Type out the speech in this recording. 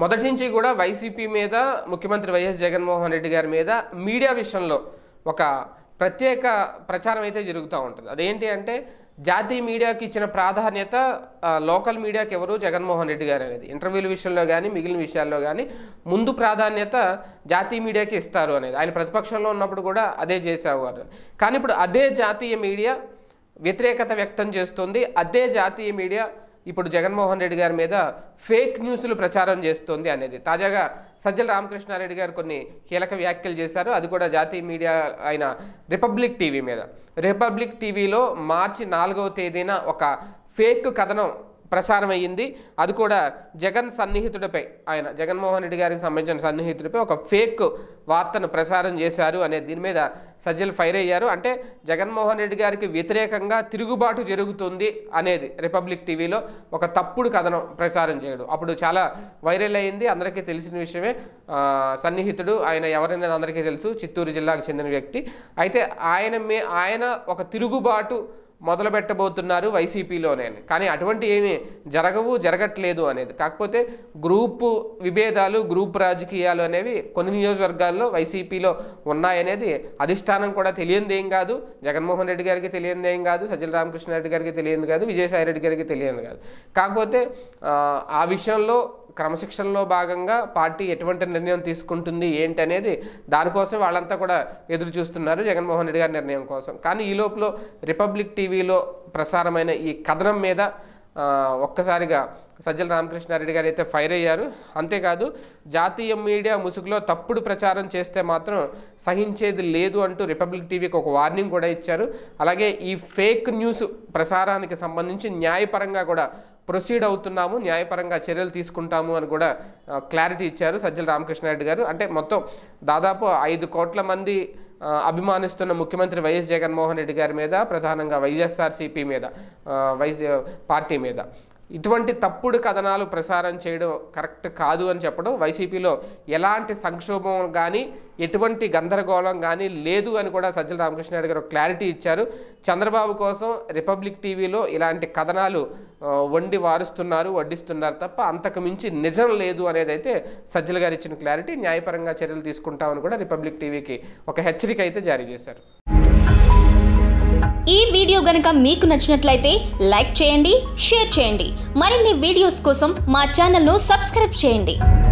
మొదటి నుంచి కూడా వైసీపీ మీద ముఖ్యమంత్రి వైఎస్ జగన్మోహన్ రెడ్డి గారి మీద మీడియా విషయంలో ఒక ప్రత్యేక ప్రచారం అయితే జరుగుతూ ఉంటుంది అదేంటి అంటే జాతీయ మీడియాకి ఇచ్చిన ప్రాధాన్యత ఆ, లోకల్ మీడియాకి ఎవరు జగన్మోహన్ రెడ్డి గారు అనేది ఇంటర్వ్యూల విషయంలో కానీ మిగిలిన విషయాల్లో కానీ ముందు ప్రాధాన్యత జాతీయ మీడియాకి ఇస్తారు అనేది ఆయన ప్రతిపక్షంలో ఉన్నప్పుడు కూడా అదే చేసేవారు కానీ ఇప్పుడు అదే జాతీయ మీడియా వ్యతిరేకత వ్యక్తం చేస్తుంది అదే జాతీయ మీడియా ఇప్పుడు జగన్మోహన్ రెడ్డి గారి మీద ఫేక్ న్యూస్లు ప్రచారం చేస్తుంది అనేది తాజాగా సజ్జల రామకృష్ణారెడ్డి గారు కొన్ని కీలక వ్యాఖ్యలు చేశారు అది కూడా జాతీయ మీడియా అయిన రిపబ్లిక్ టీవీ మీద రిపబ్లిక్ టీవీలో మార్చి నాలుగవ తేదీన ఒక ఫేక్ కథనం ప్రసారం అయ్యింది అది కూడా జగన్ సన్నిహితుడిపై ఆయన జగన్మోహన్ రెడ్డి గారికి సంబంధించిన సన్నిహితుడిపై ఒక ఫేక్ వార్తను ప్రసారం చేశారు అనే దీని మీద సజ్జలు ఫైర్ అయ్యారు అంటే జగన్మోహన్ రెడ్డి గారికి వ్యతిరేకంగా తిరుగుబాటు జరుగుతుంది అనేది రిపబ్లిక్ టీవీలో ఒక తప్పుడు కథనం ప్రచారం చేయడం అప్పుడు చాలా వైరల్ అయింది అందరికీ తెలిసిన విషయమే ఆ, సన్నిహితుడు ఆయన ఎవరైనా అందరికీ తెలుసు చిత్తూరు జిల్లాకు చెందిన వ్యక్తి అయితే ఆయన మే ఆయన ఒక తిరుగుబాటు మొదలు పెట్టబోతున్నారు వైసీపీలోనే అని. కానీ అటువంటి ఏమీ జరగవు జరగట్లేదు అనేది కాకపోతే గ్రూపు విభేదాలు గ్రూప్ రాజకీయాలు అనేవి కొన్ని నియోజకవర్గాల్లో వైసీపీలో ఉన్నాయనేది అధిష్టానం కూడా తెలియంది ఏం కాదు జగన్మోహన్ రెడ్డి గారికి తెలియంది ఏం కాదు సజ్జల రామకృష్ణారెడ్డి గారికి తెలియదు కాదు విజయసాయి రెడ్డి గారికి తెలియదు కాదు కాకపోతే ఆ, ఆ విషయంలో క్రమశిక్షణలో భాగంగా పార్టీ ఎటువంటి నిర్ణయం తీసుకుంటుంది ఏంటి అనేది దానికోసం వాళ్ళంతా కూడా ఎదురు చూస్తున్నారు జగన్మోహన్ రెడ్డి గారి నిర్ణయం కోసం కానీ ఈ లోపల రిపబ్లిక్ టీవీలో ప్రసారమైన ఈ కథనం మీద ఆ, ఒక్కసారిగా సజ్జల రామకృష్ణారెడ్డి గారు అయితే ఫైర్ అయ్యారు అంతేకాదు జాతీయ మీడియా ముసుగులో తప్పుడు ప్రచారం చేస్తే మాత్రం సహించేది లేదు అంటూ రిపబ్లిక్ టీవీకి ఒక వార్నింగ్ కూడా ఇచ్చారు అలాగే ఈ ఫేక్ న్యూస్ ప్రసారానికి సంబంధించి న్యాయపరంగా కూడా ప్రొసీడ్ అవుతున్నాము న్యాయపరంగా చర్యలు తీసుకుంటాము అని కూడా ఆ, క్లారిటీ ఇచ్చారు సజ్జల రామకృష్ణారెడ్డి గారు అంటే మొత్తం దాదాపు ఐదు కోట్ల మంది ఆ, అభిమానిస్తున్న ముఖ్యమంత్రి వైఎస్ జగన్మోహన్ రెడ్డి గారి మీద ప్రధానంగా వైఎస్ఆర్సీపీ మీద ఆ, వైఎస్ పార్టీ మీద ఇటువంటి తప్పుడు కథనాలు ప్రసారం చేయడం కరెక్ట్ కాదు అని చెప్పడం వైసీపీలో ఎలాంటి సంక్షోభం కానీ ఎటువంటి గందరగోళం కానీ లేదు అని కూడా సజ్జల రామకృష్ణారెడ్డి గారు క్లారిటీ ఇచ్చారు చంద్రబాబు కోసం రిపబ్లిక్ టీవీలో ఇలాంటి కథనాలు ఆ, వండి వారుస్తున్నారు వడ్డిస్తున్నారు తప్ప అంతకు మించి నిజం లేదు అనేది అయితే సజ్జల గారు ఇచ్చిన క్లారిటీ న్యాయపరంగా చర్యలు తీసుకుంటామని కూడా రిపబ్లిక్ టీవీకి ఒక హెచ్చరిక అయితే జారీ చేశారు ఈ వీడియో గనుక మీకు నచ్చినట్లయితే లైక్ చేయండి షేర్ చేయండి మరిన్ని వీడియోస్ కోసం మా ఛానల్ను సబ్స్క్రైబ్ చేయండి